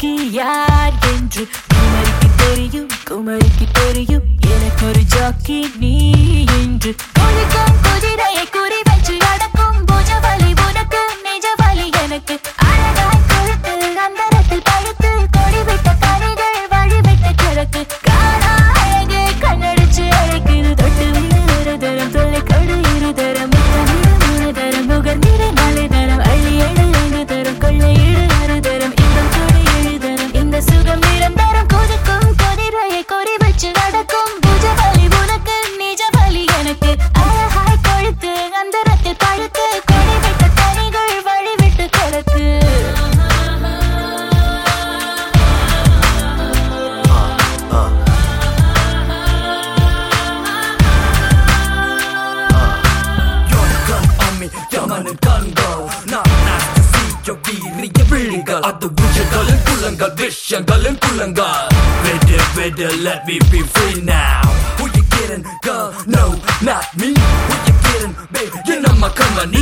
Jackie யார் என்று குமரிக்கு தெரியும் குமரிக்கு தெரியும் எனக்கு ஒரு ஜாக்கி நீ என்று கொழுக்கும் குதிரையை குறி வச்சு அடக்கும் புஜ வலி உனக்கு நிஜ வலி எனக்கு அழகாய் கொழுத்து அந்தரத்தில் பழுத்து கொடிவிட்ட கனிகள் வழிவிட்ட கிழக்கு காணா அழகு கண்ணடிச்சு அழைக்குது தொட்டு விடு ஒரு தரம் தொலை கொடு இரு தரம் முத்தமிடு மூணு தரம் முகர்ந்திரு நாலு தரம் அள்ளி எழு ஐந்து தரம் கொள்ளை இடு ஆறு தரம் இன்பம் கொடு ஏழு தரம் இந்த சுகம் நிரந்தரம் கொதிக்கும் கொதிரையை கொறி வச்சு நடக்கும் புஜ வலி உனக்கு நிஜ வலி எனக்கு அழகாய் கொழுத்து அந்தரத்தில் பழுத்து கொடிவிட்ட கனிகள் வழிவிட்டு கிடக்கு gun on me, யமனின் கண்கள் நான் nasty see your வீரிய விழிகள் அது உயிர்களின் குலங்கள் விஷயங்களின் குலங்கள் விடு விடு let me be free now who you kidding girl no not me who you kidding babe you know my company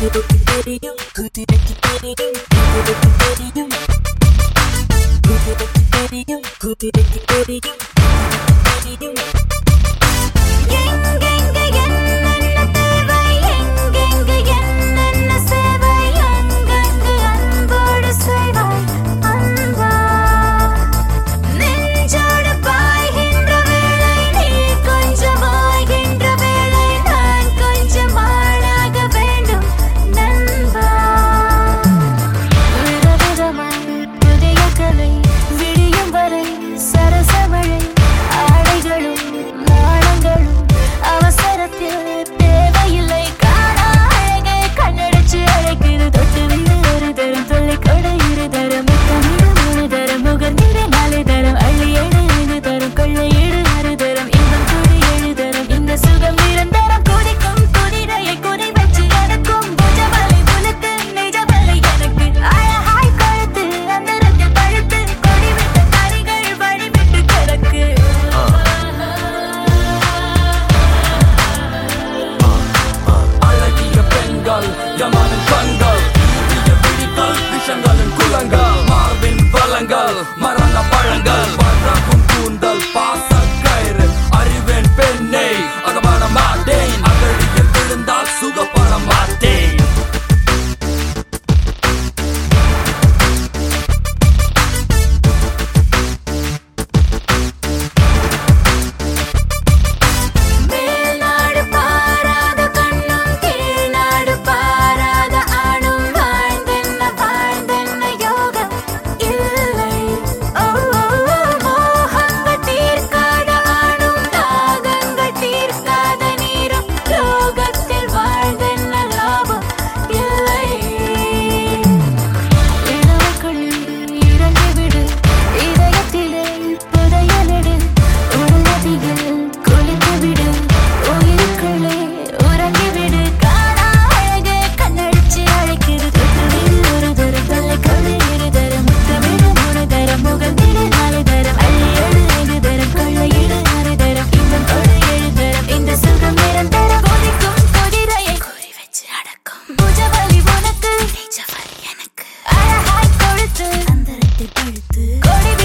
எங்கெங்க என்னென்ன தேவை எங்கெங்க என்னென்ன சேவை அங்கங்கு அன்போடு செய்வாய் அன்பா நெஞ்சோடு பாய்கின்ற வேளை நீ கொஞ்சம் ஆகின்ற வேளை நான் கொஞ்சம் ஆளாக வேண்டும் நண்பா விதவிதமாய் புதிய கலை விடியும் வரை சரசமழை ஆடைகளும் நாணங்களும் அவசரத்தில் தேவையில்லை காணா அழகே கண்ணடிச்சு அழைக்குது தொட்டு விடு ஒரு தரம் தொல்லை கொடை இரு தரம் முத்தமிடு மூணு தரம் முகர்ந்திடு நாலு தரம் அள்ளி ஏழு ஐந்து தரம் கொள்ளை ஏழு ஆறு தரம் இன்பம் கூடி ஏழு தரம் இந்த சுகம் நிரந்தரம் கொதிக்கும் குதிரையை குறி வச்சு நடக்கும் புஜவலை உனக்கு நிஜவலை எனக்கு அழகாய் கழுத்து அந்தரத்தில் பழுத்து கொடிவிட்ட கரிகள் வழிவிட்டு கிடக்கு அழகிய பெண்கள் யமனின் கண்கள் வீரிய விழிகள் விஷங்களின் குலங்கள் மார்பின் வளங்கள் மரண பழங்கள் பழகும் கூந்தல் பாச கயிறு அறிவேன் பெண்ணை அகப்பட மாட்டேன் அகழியில் விழுந்தால் சுகப்பட மாட்டேன் மேல்நாடு பாராத கண்ணும் கீழ்நாடு பாராத ஆணும் வாழ்ந்தென்ன வாழ்ந்தென்ன யோகம் இல்லை ஓ மோகங்கள் தீர்க்காத ஆணும் தாகங்கள் தீர்க்காத நீரும் லோகத்தில் வாழ்ந்தென்ன லாபம் இல்லை இளவக்குள்ளே இறங்கிவிடு இதயத்திலே புதையலிடு உள்ளதில் குளித்துவிடு உயிருக்குள்ளே உறங்கிவிடு காணா அழகு கண்ணடிச்சு அழைக்குது தொட்டுவிடு ஒரு தரம் தொல்லை கொடு இரு தரம் முத்தமிடு மூணு தரம் முகந்திடு நாலு தரம் அள்ளி ஏழு ஐந்து தரம் கொள்ளையிடு ஆறு தரம் இன்பம் கொடு ஏழு தரம் இந்த சுகம் நிரந்தரம் கொதிக்கும் குதிரையை குறி வச்சு அடக்கும் புஜவலி உனக்கு நிஜவலி எனக்கு அழகாய் கொழுத்து அந்தரத்தில் பழுத்து கொடி